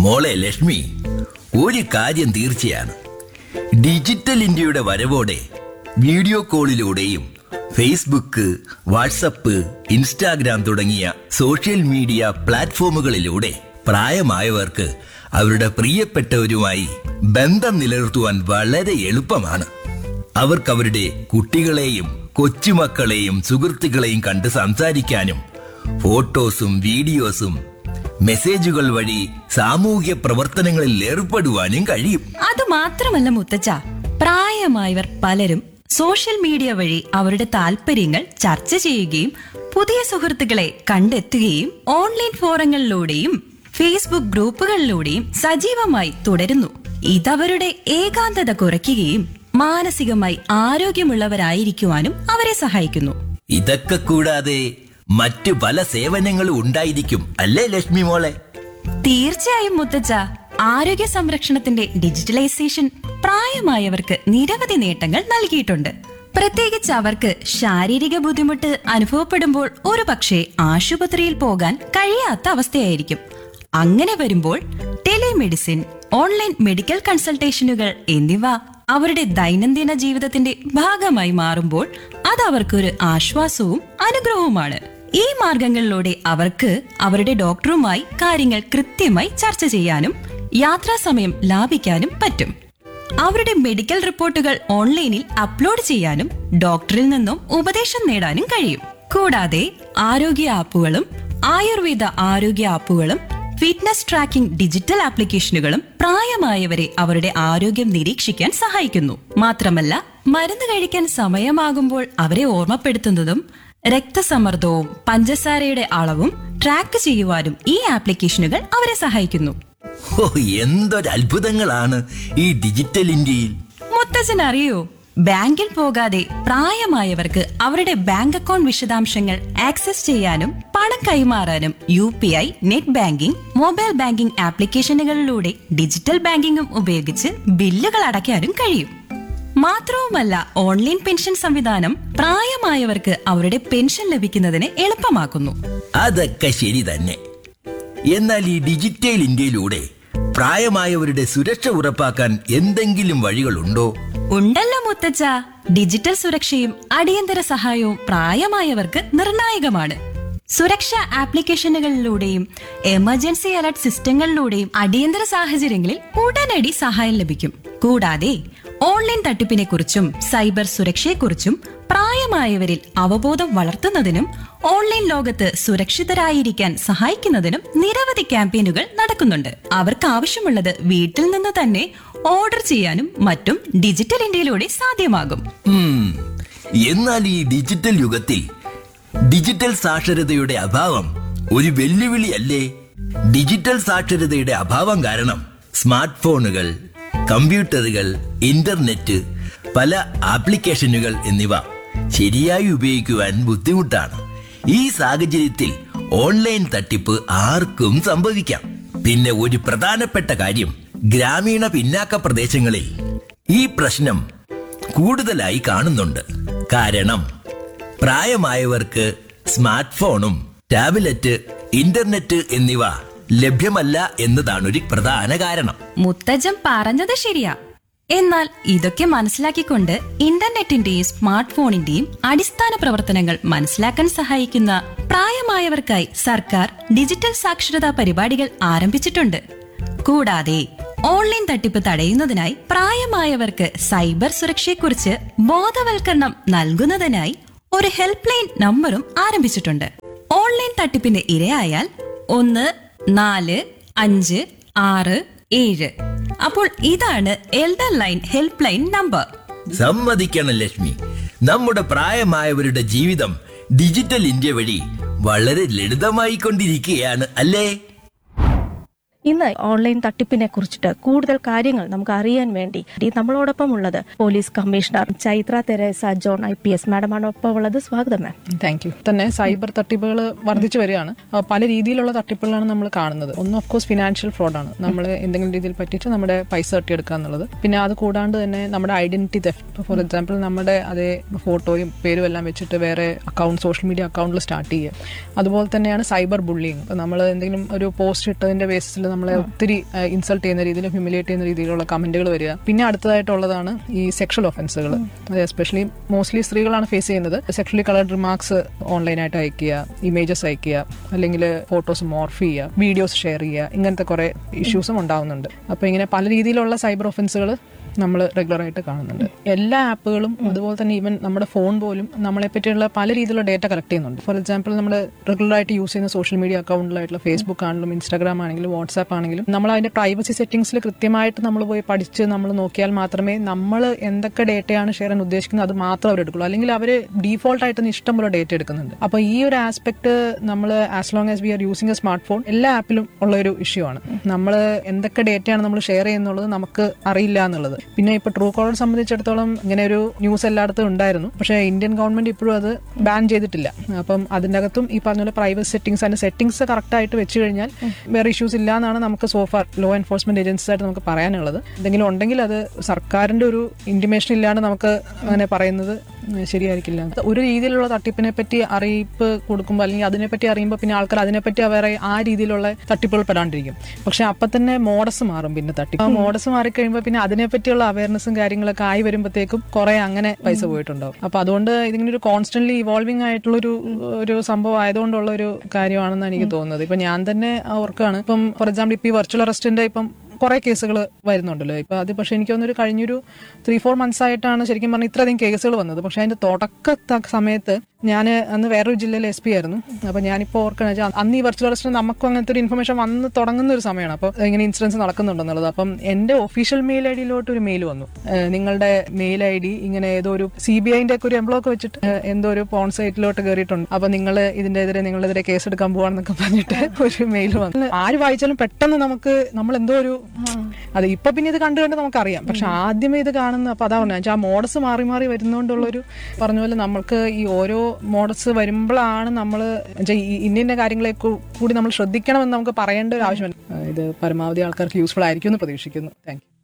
മോളെ ലക്ഷ്മി ഒരു കാര്യം തീർച്ചയാണ് ഡിജിറ്റൽ ഇന്ത്യയുടെ വരവോടെ വീഡിയോ കോളിലൂടെയും ഫേസ്ബുക്ക് വാട്സപ്പ് ഇൻസ്റ്റാഗ്രാം തുടങ്ങിയ സോഷ്യൽ മീഡിയ പ്ലാറ്റ്ഫോമുകളിലൂടെ പ്രായമായവർക്ക് അവരുടെ പ്രിയപ്പെട്ടവരുമായി ബന്ധം നിലനിർത്തുവാൻ വളരെ എളുപ്പമാണ് അവർക്ക് അവരുടെ കുട്ടികളെയും കൊച്ചുമക്കളെയും സുഹൃത്തുക്കളെയും കണ്ട് സംസാരിക്കാനും ഫോട്ടോസും വീഡിയോസും മെസ്സേജുകൾ വഴി സാമൂഹ്യ പ്രവർത്തനങ്ങളിൽ ഏർപ്പെടുവാനും കഴിയും അത് മാത്രമല്ല മുത്തച്ഛ പ്രായമായവർ പലരും സോഷ്യൽ മീഡിയ വഴി അവരുടെ താല്പര്യങ്ങൾ ചർച്ച ചെയ്യുകയും പുതിയ സുഹൃത്തുക്കളെ കണ്ടെത്തുകയും ഓൺലൈൻ ഫോറങ്ങളിലൂടെയും ഫേസ്ബുക്ക് ഗ്രൂപ്പുകളിലൂടെയും സജീവമായി തുടരുന്നു ഇതവരുടെ ഏകാന്തത കുറയ്ക്കുകയും മാനസികമായി ആരോഗ്യമുള്ളവരായിരിക്കുവാനും അവരെ സഹായിക്കുന്നു ഇതൊക്കെ കൂടാതെ മറ്റു പല സേവനങ്ങളും ഉണ്ടായിരിക്കും അല്ലേ ലക്ഷ്മി മോളെ തീർച്ചയായും മുത്തച്ഛ ആരോഗ്യ സംരക്ഷണത്തിന്റെ ഡിജിറ്റലൈസേഷൻ പ്രായമായവർക്ക് നിരവധി നേട്ടങ്ങൾ നൽകിയിട്ടുണ്ട് പ്രത്യേകിച്ച് അവർക്ക് ശാരീരിക ബുദ്ധിമുട്ട് അനുഭവപ്പെടുമ്പോൾ ഒരു പക്ഷേ ആശുപത്രിയിൽ പോകാൻ കഴിയാത്ത അവസ്ഥയായിരിക്കും അങ്ങനെ വരുമ്പോൾ ടെലിമെഡിസിൻ ഓൺലൈൻ മെഡിക്കൽ കൺസൾട്ടേഷനുകൾ എന്നിവ അവരുടെ ദൈനംദിന ജീവിതത്തിന്റെ ഭാഗമായി മാറുമ്പോൾ അത് അവർക്കൊരു ആശ്വാസവും അനുഗ്രഹവുമാണ് ഈ മാർഗങ്ങളിലൂടെ അവർക്ക് അവരുടെ ഡോക്ടറുമായി കാര്യങ്ങൾ കൃത്യമായി ചർച്ച ചെയ്യാനും യാത്രാ സമയം ലാഭിക്കാനും പറ്റും അവരുടെ മെഡിക്കൽ റിപ്പോർട്ടുകൾ ഓൺലൈനിൽ അപ്ലോഡ് ചെയ്യാനും ഡോക്ടറിൽ നിന്നും ഉപദേശം നേടാനും കഴിയും കൂടാതെ ആരോഗ്യ ആപ്പുകളും ആയുർവേദ ആരോഗ്യ ആപ്പുകളും ഫിറ്റ്നസ് ട്രാക്കിംഗ് ഡിജിറ്റൽ ആപ്ലിക്കേഷനുകളും പ്രായമായവരെ അവരുടെ ആരോഗ്യം നിരീക്ഷിക്കാൻ സഹായിക്കുന്നു മാത്രമല്ല മരുന്ന് കഴിക്കാൻ സമയമാകുമ്പോൾ അവരെ ഓർമ്മപ്പെടുത്തുന്നതും രക്തസമ്മർദ്ദവും പഞ്ചസാരയുടെ അളവും ട്രാക്ക് ചെയ്യുവാനും ഈ ആപ്ലിക്കേഷനുകൾ അവരെ സഹായിക്കുന്നു ഓ എന്തൊരു അത്ഭുതങ്ങളാണ് ഈ ഡിജിറ്റൽ ഇന്ത്യയിൽ മുത്തച്ഛൻ അറിയോ ബാങ്കിൽ പോകാതെ പ്രായമായവർക്ക് അവരുടെ ബാങ്ക് അക്കൗണ്ട് വിശദാംശങ്ങൾ ആക്സസ് ചെയ്യാനും പണം കൈമാറാനും U P I net banking mobile banking ആപ്ലിക്കേഷനുകളിലൂടെ ഡിജിറ്റൽ ബാങ്കിംഗും ഉപയോഗിച്ച് ബില്ലുകൾ അടയ്ക്കാനും കഴിയും മാത്രവുമല്ല ഓൺലൈൻ പെൻഷൻ സംവിധാനം പ്രായമായവർക്ക് അവരുടെ പെൻഷൻ ലഭിക്കുന്നതിന് എളുപ്പമാക്കുന്നു അതൊക്കെ ശരി തന്നെ എന്നാൽ ഈ ഡിജിറ്റൽ ഇന്ത്യയിലൂടെ പ്രായമായവരുടെ സുരക്ഷ ഉറപ്പാക്കാൻ എന്തെങ്കിലും വഴികളുണ്ടോ ഉണ്ടല്ലോ മുത്തച്ഛ ഡിജിറ്റൽ സുരക്ഷയും അടിയന്തര സഹായവും പ്രായമായവർക്ക് നിർണായകമാണ് സുരക്ഷാ ആപ്ലിക്കേഷനുകളിലൂടെയും എമർജൻസി അലർട്ട് സിസ്റ്റങ്ങളിലൂടെയും അടിയന്തര സാഹചര്യങ്ങളിൽ ഉടനടി സഹായം ലഭിക്കും കൂടാതെ ഓൺലൈൻ തട്ടിപ്പിനെ കുറിച്ചും സൈബർ സുരക്ഷയെക്കുറിച്ചും പ്രായമായവരിൽ അവബോധം വളർത്തുന്നതിനും ഓൺലൈൻ ലോകത്ത് സുരക്ഷിതരായിരിക്കാൻ സഹായിക്കുന്നതിനും നിരവധി ക്യാമ്പയിനുകൾ നടക്കുന്നുണ്ട് അവർക്ക് ആവശ്യമുള്ളത് വീട്ടിൽ നിന്ന് തന്നെ ഓർഡർ ചെയ്യാനും മറ്റും ഡിജിറ്റൽ ഇന്ത്യയിലൂടെ സാധ്യമാകും ഉം, എന്നാൽ ഈ ഡിജിറ്റൽ യുഗത്തിൽ ഡിജിറ്റൽ സാക്ഷരതയുടെ അഭാവം ഒരു വെല്ലുവിളിയല്ലേ ഡിജിറ്റൽ സാക്ഷരതയുടെ അഭാവം കാരണം സ്മാർട്ട് ഫോണുകൾ കമ്പ്യൂട്ടറുകൾ ഇന്റർനെറ്റ് പല ആപ്ലിക്കേഷനുകൾ എന്നിവ ശരിയായി ഉപയോഗിക്കുവാൻ ബുദ്ധിമുട്ടാണ് ഈ സാഹചര്യത്തിൽ ഓൺലൈൻ തട്ടിപ്പ് ആർക്കും സംഭവിക്കാം പിന്നെ ഒരു പ്രധാനപ്പെട്ട കാര്യം ഗ്രാമീണ പിന്നാക്ക പ്രദേശങ്ങളിൽ ഈ പ്രശ്നം കൂടുതലായി കാണുന്നുണ്ട് കാരണം പ്രായമായവർക്ക് സ്മാർട്ട് ഫോണും ടാബ്ലറ്റ് ഇന്റർനെറ്റ് എന്നിവ ലഭ്യമല്ല എന്നതാണ് ഒരു പ്രധാന കാരണം മുത്തജം പറഞ്ഞത് ശരിയാ എന്നാൽ ഇതൊക്കെ മനസ്സിലാക്കിക്കൊണ്ട് ഇന്റർനെറ്റിന്റെയും സ്മാർട്ട് ഫോണിന്റെയും അടിസ്ഥാന പ്രവർത്തനങ്ങൾ മനസ്സിലാക്കാൻ സഹായിക്കുന്ന പ്രായമായവർക്കായി സർക്കാർ ഡിജിറ്റൽ സാക്ഷരതാ പരിപാടികൾ ആരംഭിച്ചിട്ടുണ്ട് കൂടാതെ ഓൺലൈൻ തട്ടിപ്പ് തടയുന്നതിനായി പ്രായമായവർക്ക് സൈബർ സുരക്ഷയെക്കുറിച്ച് ബോധവൽക്കരണം നൽകുന്നതിനായി ഒരു ഹെൽപ്പ് ലൈൻ നമ്പറും ആരംഭിച്ചിട്ടുണ്ട് ഓൺലൈൻ തട്ടിപ്പിന് ഇരയായാൽ ഒന്ന് നാല് അഞ്ച് ആറ് ഏഴ് അപ്പോൾ ഇതാണ് elder line helpline number സമ്മതിക്കണം ലക്ഷ്മി നമ്മുടെ പ്രായമായവരുടെ ജീവിതം ഡിജിറ്റൽ ഇന്ത്യ വഴി വളരെ ലളിതമായി കൊണ്ടിരിക്കുകയാണ് അല്ലേ ഇന്ന് ഓൺലൈൻ തട്ടിപ്പിനെ കുറിച്ചിട്ട് കൂടുതൽ കാര്യങ്ങൾ നമുക്ക് അറിയാൻ വേണ്ടി ഈ നമ്മളോടൊപ്പം ഉള്ളത് police commissioner Chaitra Teresa John I P S മാഡമാണ് ഒപ്പം ഉള്ളത് സ്വാഗതം മാം താങ്ക് യു തന്നെ സൈബർ തട്ടിപ്പുകൾ വർദ്ധിച്ചു വരികയാണ് അഹ് പല രീതിയിലുള്ള തട്ടിപ്പുകളാണ് നമ്മൾ കാണുന്നത് ഒന്ന് ഓഫ് കോഴ്സ് ഫിനാൻഷ്യൽ ഫ്രോഡാണ് നമ്മൾ എന്തെങ്കിലും രീതിയിൽ പറ്റിയിട്ട് നമ്മുടെ പൈസ തട്ടിയെടുക്കുക എന്നുള്ളത് പിന്നെ അത് കൂടാണ്ട് തന്നെ നമ്മുടെ ഐഡന്റിറ്റി തെഫ്റ്റ് ഫോർ എക്സാമ്പിൾ നമ്മുടെ അതേ ഫോട്ടോയും പേരും എല്ലാം വെച്ചിട്ട് വേറെ അക്കൗണ്ട് സോഷ്യൽ മീഡിയ അക്കൗണ്ടിൽ സ്റ്റാർട്ട് ചെയ്യുക അതുപോലെ തന്നെയാണ് സൈബർ ബുള്ളിങ് നമ്മൾ എന്തെങ്കിലും ഒരു പോസ്റ്റ് ഇട്ടതിന്റെ ബേസിൽ നമ്മളെ ഒത്തിരി ഇൻസൾട്ട് ചെയ്യുന്ന രീതിയിൽ ഹ്യൂമിലേറ്റ് ചെയ്യുന്ന രീതിയിലുള്ള കമന്റുകൾ വരിക പിന്നെ അടുത്തതായിട്ടുള്ളതാണ് ഈ സെക്ഷൽ ഒഫൻസുകൾ എസ്പെഷ്യലി മോസ്റ്റ്ലി സ്ത്രീകളാണ് ഫേസ് ചെയ്യുന്നത് സെക്ഷലി കളർഡ് റിമാർക്സ് ഓൺലൈനായിട്ട് അയക്കുക ഇമേജസ് അയക്കുക അല്ലെങ്കിൽ ഫോട്ടോസ് മോർഫ് ചെയ്യുക വീഡിയോസ് ഷെയർ ചെയ്യുക ഇങ്ങനത്തെ കുറെ ഇഷ്യൂസും ഉണ്ടാവുന്നുണ്ട് അപ്പോൾ ഇങ്ങനെ പല രീതിയിലുള്ള സൈബർ ഒഫൻസുകൾ നമ്മൾ റെഗുലറായിട്ട് കാണുന്നുണ്ട് എല്ലാ ആപ്പുകളും അതുപോലെ തന്നെ ഈവൻ നമ്മുടെ ഫോൺ പോലും നമ്മളെ പറ്റിയുള്ള പല രീതിയിലുള്ള ഡേറ്റ കളക്ട് ചെയ്യുന്നുണ്ട് ഫോർ എക്സാമ്പിൾ നമ്മൾ റെഗുലറായിട്ട് യൂസ് ചെയ്യുന്ന സോഷ്യൽ മീഡിയ അക്കൗണ്ടിലായിട്ടുള്ള ഫേസ്ബുക്ക് ആണെങ്കിലും ഇൻസ്റ്റാഗ്രാം ആണെങ്കിലും വാട്സാപ്പ് ആണെങ്കിലും നമ്മൾ അതിന്റെ പ്രൈവസി സെറ്റിംഗ്സിൽ കൃത്യമായിട്ട് നമ്മൾ പോയി പഠിച്ച് നമ്മൾ നോക്കിയാൽ മാത്രമേ നമ്മൾ എന്തൊക്കെ ഡേറ്റയാണ് ഷെയർ ചെയ്യാൻ ഉദ്ദേശിക്കുന്നത് അത് മാത്രം അവർ എടുക്കുള്ളൂ അല്ലെങ്കിൽ അവർ ഡീഫോൾട്ട് ആയിട്ട് തന്നെ ഇഷ്ടംപോലെ ഡേറ്റ എടുക്കുന്നുണ്ട് അപ്പോൾ ഈ ഒരു ആസ്പെക്ട് നമ്മൾ as long as we are using a smart phone എല്ലാ ആപ്പിലും ഉള്ള ഒരു ഇഷ്യൂ ആണ് നമ്മൾ എന്തൊക്കെ ഡേറ്റയാണ് നമ്മൾ ഷെയർ ചെയ്യുന്നുള്ളത് നമുക്ക് അറിയില്ല എന്നുള്ളത് പിന്നെ ഇപ്പൊ ട്രൂ കോളർ സംബന്ധിച്ചിടത്തോളം ഇങ്ങനെ ഒരു ന്യൂസ് എല്ലായിടത്തും ഉണ്ടായിരുന്നു പക്ഷേ ഇന്ത്യൻ ഗവൺമെന്റ് ഇപ്പോഴും അത് ബാൻ ചെയ്തിട്ടില്ല അപ്പം അതിൻ്റെ അകത്തും ഈ പറഞ്ഞ പോലെ പ്രൈവറ്റ് സെറ്റിംഗ്സ് അതിന്റെ സെറ്റിംഗ്സ് കറക്റ്റ് ആയിട്ട് വെച്ച് കഴിഞ്ഞാൽ വേറെ ഇഷ്യൂസ് ഇല്ല എന്നാണ് നമുക്ക് സോഫാർ ലോ എൻഫോഴ്സ്മെന്റ് ഏജൻസീസ് ആയിട്ട് നമുക്ക് പറയാനുള്ളത് എന്തെങ്കിലും ഉണ്ടെങ്കിൽ അത് സർക്കാരിന്റെ ഒരു ഇന്റിമേഷൻ ഇല്ലാണ്ട് നമുക്ക് അങ്ങനെ പറയുന്നത് ശരിയായിരിക്കില്ല ഒരു രീതിയിലുള്ള തട്ടിപ്പിനെ പറ്റി അറിയിപ്പ് കൊടുക്കുമ്പോൾ അല്ലെങ്കിൽ അതിനെപ്പറ്റി അറിയുമ്പോൾ പിന്നെ ആൾക്കാർ അതിനെപ്പറ്റി അവരെ ആ രീതിയിലുള്ള തട്ടിപ്പുകൾ പെടാണ്ടിരിക്കും പക്ഷെ അപ്പൊ തന്നെ മോഡസ് മാറും പിന്നെ തട്ടിപ്പ് ആ മോഡസ് മാറിക്കഴിയുമ്പോൾ പിന്നെ അതിനെപ്പറ്റിയുള്ള അവയർനെസ്സും കാര്യങ്ങളൊക്കെ ആയി വരുമ്പോഴത്തേക്കും കുറെ അങ്ങനെ പൈസ പോയിട്ടുണ്ടാവും അപ്പൊ അതുകൊണ്ട് ഇതിങ്ങനെ ഒരു കോൺസ്റ്റന്റ്ലി ഇവോൾവിംഗ് ആയിട്ടുള്ള ഒരു ഒരു സംഭവം ആയതുകൊണ്ടുള്ള ഒരു കാര്യമാണെന്ന് എനിക്ക് തോന്നുന്നത് ഇപ്പൊ ഞാൻ തന്നെ ഓർക്കാണ് ഇപ്പം ഫോർ എക്സാമ്പിൾ ഇപ്പൊ ഈ വെർച്വൽ അറസ്റ്റിന്റെ ഇപ്പം കുറെ കേസുകൾ വരുന്നുണ്ടല്ലോ ഇപ്പൊ അത് പക്ഷെ എനിക്ക് തോന്നുന്നു ഒരു കഴിഞ്ഞൊരു ത്രീ ഫോർ മന്ത്സ് ആയിട്ടാണ് ശരിക്കും പറഞ്ഞാൽ ഇത്രയധികം കേസുകൾ വന്നത് പക്ഷെ അതിന്റെ തുടക്ക സമയത്ത് ഞാൻ അന്ന് വേറൊരു ജില്ലയിൽ എസ് പി ആയിരുന്നു അപ്പൊ ഞാനിപ്പോൾ ഓർക്കണ വെച്ചാൽ അന്ന് ഈ വെർച്വൽ അറസ്റ്റിന് നമുക്കും അങ്ങനത്തെ ഒരു ഇൻഫർമേഷൻ വന്ന് തുടങ്ങുന്ന ഒരു സമയമാണ് അപ്പോൾ ഇങ്ങനെ ഇൻസിഡൻസ് നടക്കുന്നുണ്ടെന്നുള്ളത് അപ്പം എന്റെ ഒഫീഷ്യൽ മെയിൽ ഐ ഡിയിലോട്ട് ഒരു മെയിൽ വന്നു ഏഹ് നിങ്ങളുടെ മെയിൽ ഐ ഡി ഇങ്ങനെ ഏതോ ഒരു സി ബി ഐന്റെ ഒക്കെ ഒരു എംബ്ലോക്ക് വെച്ചിട്ട് ഏഹ് എന്തോ ഒരു പോൺ സൈറ്റിലോട്ട് കയറിയിട്ടുണ്ട് അപ്പൊ നിങ്ങൾ ഇതിന്റെ എതിരെ നിങ്ങളെതിരെ കേസ് എടുക്കാൻ പോവാണെന്നൊക്കെ പറഞ്ഞിട്ട് ഒരു മെയിൽ വന്നു ആര് വായിച്ചാലും പെട്ടെന്ന് നമുക്ക് നമ്മൾ എന്തോ ഒരു അത് ഇപ്പൊ പിന്നെ ഇത് കണ്ടു കണ്ട് നമുക്കറിയാം പക്ഷെ ആദ്യമേ ഇത് കാണുന്ന അപ്പൊ അതാ പറഞ്ഞത് ആ മോഡസ് മാറി മാറി വരുന്നോണ്ടുള്ളൊരു പറഞ്ഞ പോലെ നമ്മൾക്ക് ഈ ഓരോ മോഡസ് വരുമ്പോഴാണ് നമ്മൾ ഇന്ന ഇന്ന കാര്യങ്ങളെ കൂ- കൂടി നമ്മൾ ശ്രദ്ധിക്കണമെന്ന് നമുക്ക് പറയേണ്ട ഒരു ആവശ്യമില്ല ഇത് പരമാവധി ആൾക്കാർക്ക് യൂസ്ഫുൾ ആയിരിക്കും എന്ന് പ്രതീക്ഷിക്കുന്നു താങ്ക് യു